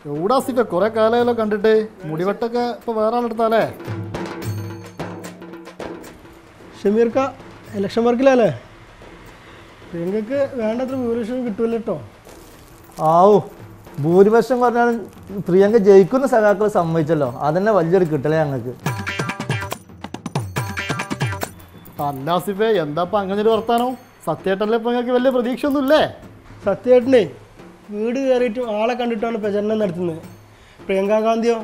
എവിടാസിപ്പ കുറെ കാലമല്ലോ കണ്ടിട്ട് മുടിവെട്ടൊക്കെ ഇപ്പൊ വേറെ ആളെടുത്താലേ ഷമീർക്ക ഇലക്ഷൻ വർക്കിലല്ലേ പ്രിയങ്കക്ക് വേണ്ടത്ര ഭൂരിപക്ഷം കിട്ടുമല്ലോ കേട്ടോ ആവു ഭൂരിപക്ഷം പറഞ്ഞാൽ പ്രിയങ്ക ജയിക്കുന്ന സഖാക്കൾ സമ്മതിച്ചല്ലോ അതന്നെ വലിയൊരു കിട്ടലേ ഞങ്ങൾക്ക് അല്ല ആസിഫേ എന്താ അങ്ങനെ ഒരു വർത്താനോ സത്യേട്ടല്ലേ ഇപ്പൊ നിങ്ങൾക്ക് വലിയ പ്രതീക്ഷ ഒന്നുമില്ലേ സത്യേട്ടനെ വീട് കയറിയിട്ടും ആളെ കണ്ടിട്ടാണ് പ്രചരണം നടത്തുന്നത് പ്രിയങ്ക ഗാന്ധിയോ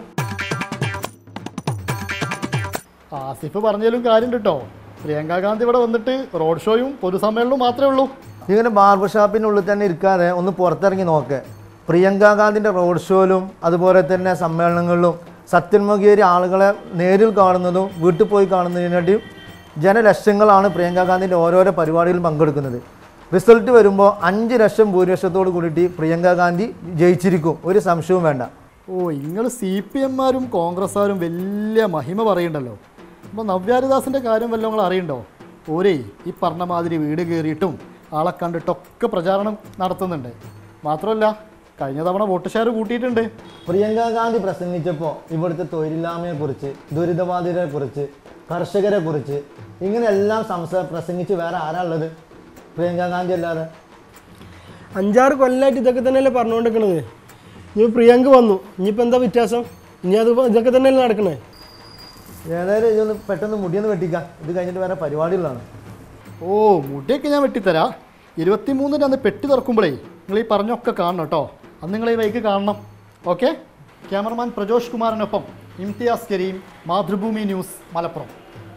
ആസിഫ് പറഞ്ഞാലും കാര്യം കേട്ടോ പ്രിയങ്ക ഗാന്ധി ഇവിടെ വന്നിട്ട് റോഡ് ഷോയും പൊതുസമ്മേളനവും മാത്രമേ ഉള്ളൂ ഇങ്ങനെ ബാർബർ ഷാപ്പിനുള്ളിൽ തന്നെ ഇരിക്കാതെ ഒന്ന് പുറത്തിറങ്ങി നോക്ക് പ്രിയങ്ക ഗാന്ധിൻ്റെ റോഡ് ഷോയിലും അതുപോലെ തന്നെ സമ്മേളനങ്ങളിലും സത്യന്മുഖേരി ആളുകളെ നേരിൽ കാണുന്നതും വീട്ടിൽ പോയി കാണുന്നതിനായിട്ടും ജനലക്ഷങ്ങളാണ് പ്രിയങ്ക ഗാന്ധിൻ്റെ ഓരോരോ പരിപാടികളിലും പങ്കെടുക്കുന്നത് റിസൾട്ട് വരുമ്പോൾ അഞ്ച് ലക്ഷം ഭൂരിപക്ഷത്തോട് കൂടിയിട്ട് പ്രിയങ്ക ഗാന്ധി ജയിച്ചിരിക്കും ഒരു സംശയവും വേണ്ട ഓ നിങ്ങൾ സി പി എമ്മാരും കോൺഗ്രസ്സുകാരും വലിയ മഹിമ പറയുന്നുണ്ടല്ലോ അപ്പോൾ നവ്യാരിദാസിൻ്റെ കാര്യം വല്ലതും നിങ്ങൾ അറിയണ്ടോ ഓരേ ഈ പറഞ്ഞ മാതിരി വീട് കയറിയിട്ടും ആളെ കണ്ടിട്ടൊക്കെ പ്രചാരണം നടത്തുന്നുണ്ട് മാത്രമല്ല കഴിഞ്ഞ തവണ വോട്ട് ഷെയർ കൂട്ടിയിട്ടുണ്ട് പ്രിയങ്ക ഗാന്ധി പ്രസംഗിച്ചപ്പോൾ ഇവിടുത്തെ തൊഴിലില്ലായ്മയെക്കുറിച്ച് ദുരിതബാധിതരെക്കുറിച്ച് കർഷകരെക്കുറിച്ച് ഇങ്ങനെയെല്ലാം സംസാ പ്രസംഗിച്ച് വേറെ ആരാ ഉള്ളത് പ്രിയങ്ക ഗാന്ധി അല്ലാതെ അഞ്ചാറ് കൊല്ലമായിട്ട് ഇതൊക്കെ തന്നെയല്ലേ പറഞ്ഞുകൊണ്ടിരിക്കണത് ഇനി പ്രിയങ്ക വന്നു ഇനിയിപ്പോൾ എന്താ വ്യത്യാസം ഇനി അത് ഇതൊക്കെ തന്നെയല്ലേ നടക്കണേ ഏതായാലും ഇതൊന്ന് പെട്ടെന്ന് മുടിയൊന്ന് വെട്ടിക്കാം ഇത് കഴിഞ്ഞിട്ട് വേറെ പരിപാടികളാണ് ഓ മുടിയൊക്കെ ഞാൻ വെട്ടിത്തരാം ഇരുപത്തിമൂന്നിന് അന്ന് പെട്ടി തുറക്കുമ്പോഴേ നിങ്ങൾ ഈ പറഞ്ഞൊക്കെ കാണണം കേട്ടോ അന്ന് നിങ്ങൾ ഈ വൈക്ക് കാണണം ഓക്കെ ക്യാമറമാൻ പ്രജോഷ് കുമാറിനൊപ്പം ഇംതിയാസ് കരീം മാതൃഭൂമി ന്യൂസ് മലപ്പുറം